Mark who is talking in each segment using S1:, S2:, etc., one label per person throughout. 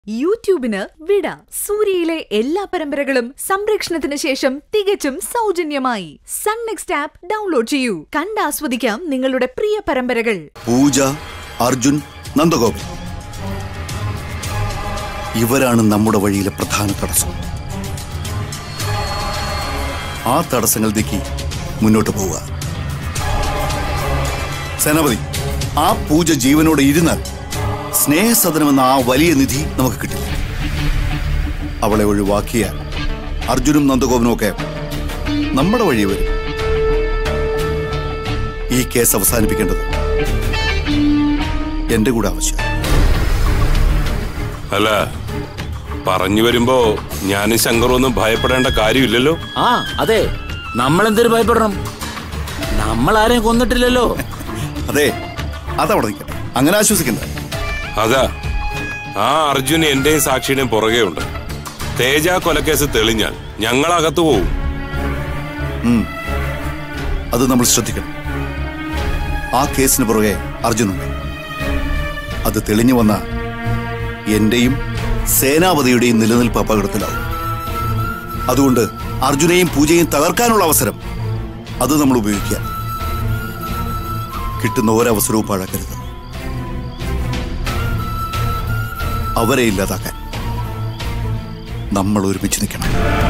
S1: യൂട്യൂബിന് വിട സൂര്യയിലെ എല്ലാ പരമ്പരകളും സംരക്ഷണത്തിന് ശേഷം തികച്ചും സൗജന്യമായി സൺ നെക്സ്റ്റ് ആപ്പ് ഡൗൺലോഡ് ചെയ്യൂ കണ്ടാസ്വദിക്കാം നിങ്ങളുടെ പ്രിയ പരമ്പരകൾ
S2: പൂജ അർജുൻ നന്ദഗോപൻ ഇവരാണ് നമ്മുടെ വഴിയിലെ പ്രധാന തടസ്സം ആ തടസ്സങ്ങൾ നീക്കി മുന്നോട്ട് പോവുക സേനാപതി ആ പൂജ ജീവനോടെ ഇരുന്നാൽ സ്നേഹസദനം എന്ന ആ വലിയ നിധി നമുക്ക് കിട്ടില്ല അവളെ ഒഴിവാക്കിയ അർജുനും നന്ദഗോപനും ഒക്കെ നമ്മുടെ വഴി വരും ഈ കേസ് അവസാനിപ്പിക്കേണ്ടത് എന്റെ കൂടെ ആവശ്യം
S3: അല്ല പറഞ്ഞു വരുമ്പോ ഞാനും ശങ്കറും ഒന്നും ഭയപ്പെടേണ്ട കാര്യമില്ലല്ലോ
S4: ആ അതെ നമ്മൾ എന്തിനു ഭയപ്പെടണം നമ്മൾ ആരെയും കൊന്നിട്ടില്ലല്ലോ
S2: അതെ അതവിടെ നിൽക്കട്ടെ അങ്ങനെ ആശ്വസിക്കണ്ട
S3: അതാ ആ അർജുൻ എന്റെയും സാക്ഷിയുടെയും പുറകെ ഉണ്ട് തേജ കൊലക്കേസ് തെളിഞ്ഞാൽ ഞങ്ങൾ അകത്തു പോവും
S2: അത് നമ്മൾ ശ്രദ്ധിക്കണം ആ കേസിന് പുറകെ അർജുനുണ്ട് അത് തെളിഞ്ഞു വന്ന എന്റെയും സേനാപതിയുടെയും നിലനിൽപ്പ് അപകടത്തിലാവും അതുകൊണ്ട് അർജുനെയും പൂജയും തകർക്കാനുള്ള അവസരം അത് നമ്മൾ ഉപയോഗിക്കുക കിട്ടുന്ന ഒരവസരവും പാഴാക്കരുത് അവരെ ഇല്ലാതാക്കാൻ നമ്മൾ ഒരുമിച്ച് നിൽക്കണം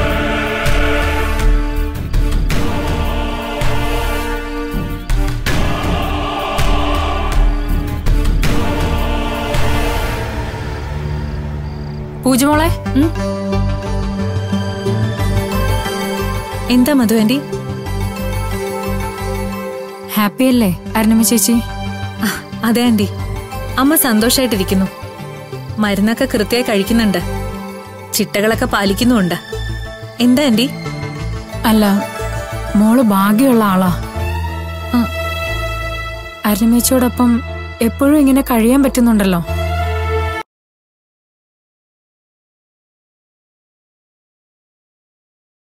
S5: പൂജമോളെ എന്താ മധു ആന്റി ഹാപ്പി അല്ലേ അരുണിമ ചേച്ചി അതെ ആന്റി അമ്മ സന്തോഷായിട്ടിരിക്കുന്നു മരുന്നൊക്കെ കൃത്യമായി കഴിക്കുന്നുണ്ട് ചിട്ടകളൊക്കെ പാലിക്കുന്നുമുണ്ട് എന്താ ആന്റി
S6: അല്ല മോള് ഭാഗ്യമുള്ള ആളാ അരുണമേച്ചിയോടൊപ്പം എപ്പോഴും ഇങ്ങനെ കഴിയാൻ പറ്റുന്നുണ്ടല്ലോ